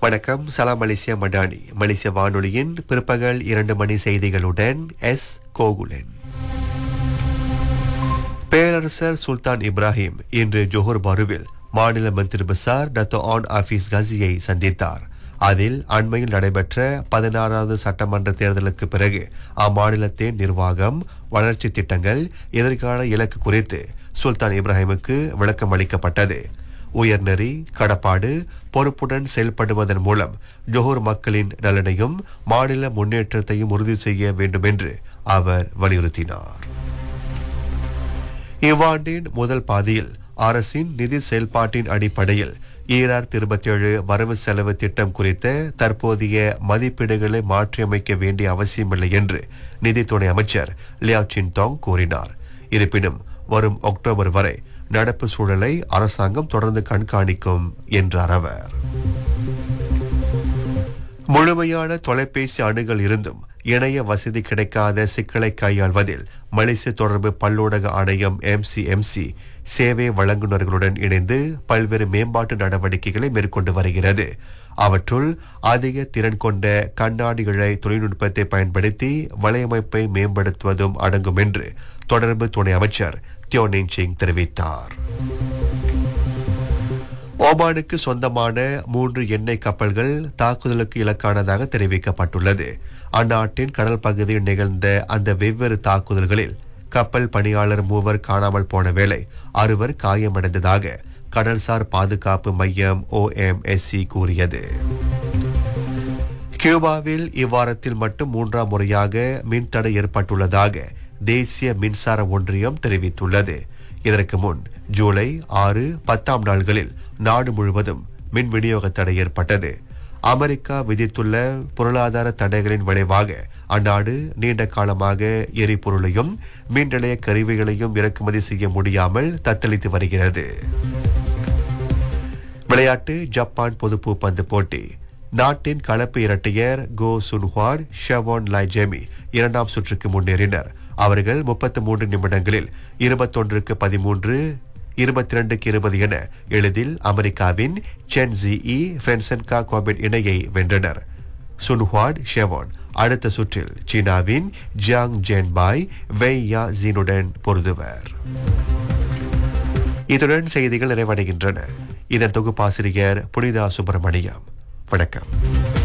வணக்கம் சலாம் மலேசியா மடானி மலேசிய வானொலியின் பிற்பகல் இரண்டு மணி செய்திகளுடன் எஸ் கோகுலன் பேரரசர் சுல்தான் இப்ராஹிம் இன்று ஜோஹர் பாருவில் மாநில மந்திரி பசார் டத்தோ ஆன் ஆபீஸ் கசியை சந்தித்தார் அதில் அண்மையில் நடைபெற்ற பதினாறாவது சட்டமன்ற தேர்தலுக்கு பிறகு அம்மாநிலத்தின் நிர்வாகம் வளர்ச்சி திட்டங்கள் எதிர்கால இலக்கு குறித்து சுல்தான் இப்ராஹிமுக்கு விளக்கம் அளிக்கப்பட்டது உயர்நெறி கடப்பாடு பொறுப்புடன் செயல்படுவதன் மூலம் ஜோஹர் மக்களின் நலனையும் மாநில முன்னேற்றத்தையும் உறுதி செய்ய வேண்டும் என்று அவர் வலியுறுத்தினார் இவ்வாண்டின் முதல் பாதியில் அரசின் நிதி செயல்பாட்டின் அடிப்படையில் ஈராயிரத்தி இருபத்தி ஏழு வரவு செலவு திட்டம் குறித்த தற்போதைய மதிப்பீடுகளை மாற்றியமைக்க வேண்டிய அவசியமில்லை என்று நிதி துணை அமைச்சர் லியா சின்டாங் கூறினார் இருப்பினும் வரும் அக்டோபர் வரை நடப்பு சூழலை அரசாங்கம் தொடர்ந்து கண்காணிக்கும் என்றார் அவர் முழுமையான தொலைபேசி அணுகல் இருந்தும் இணைய வசதி கிடைக்காத சிக்கலை கையாள்வதில் மலேசிய தொடர்பு பல்லூடக ஆணையம் எம்சிஎம்சி சேவை வழங்குநர்களுடன் இணைந்து பல்வேறு மேம்பாட்டு நடவடிக்கைகளை மேற்கொண்டு வருகிறது அவற்றுள் அதிக திறன் கொண்ட கண்ணாடி இழை தொழில்நுட்பத்தை பயன்படுத்தி வலையமைப்பை மேம்படுத்துவதும் அடங்கும் என்று தொடர்பு துணை அமைச்சர் தியோனின் சிங் தெரிவித்தார் ஓமானுக்கு சொந்தமான மூன்று எண்ணெய் கப்பல்கள் தாக்குதலுக்கு இலக்கானதாக தெரிவிக்கப்பட்டுள்ளது அந்நாட்டின் கடல் பகுதியில் நிகழ்ந்த அந்த வெவ்வேறு தாக்குதல்களில் கப்பல் பணியாளர் மூவர் காணாமல் போன வேளை அறுவர் காயமடைந்ததாக கடல்சார் பாதுகாப்பு மையம் ஓஎம்எஸ்சி கூறியது கியூபாவில் இவ்வாரத்தில் மட்டும் மூன்றாம் முறையாக மின்தடை ஏற்பட்டுள்ளதாக தேசிய மின்சார ஒன்றியம் தெரிவித்துள்ளது இதற்கு முன் ஜூலை ஆறு பத்தாம் நாள்களில் நாடு முழுவதும் மின் விநியோக தடை ஏற்பட்டது அமெரிக்கா விதித்துள்ள பொருளாதார தடைகளின் விளைவாக அந்நாடு நீண்ட காலமாக எரிபொருளையும் மின் நிலைய கருவிகளையும் இறக்குமதி செய்ய முடியாமல் தத்தளித்து வருகிறது விளையாட்டு ஜப்பான் பொதுப்பு பந்து போட்டி நாட்டின் கலப்பு இரட்டையர் கோ சுன்ஹுவான் ஷெவான் லைஜெமி இரண்டாம் சுற்றுக்கு முன்னேறினர் அவர்கள் முப்பத்து மூன்று நிமிடங்களில் இருபத்தொன்றுக்கு பதிமூன்று இருபத்தி ரெண்டுக்கு இருபது என எளிதில் அமெரிக்காவின் சென் ஜிஇ ஃபென்சன்கா கோபெட் இணையை வென்றனர் சுன்ஹுவான் ஷெவான் அடுத்த சுற்றில் சீனாவின் ஜியாங் ஜென்பாய் வெய் யா ஜீனுடன் பொருதுவர் இத்துடன் செய்திகள் நிறைவடைகின்றன இதன் தொகுப்பாசிரியர் புனிதா சுப்பிரமணியம் வணக்கம்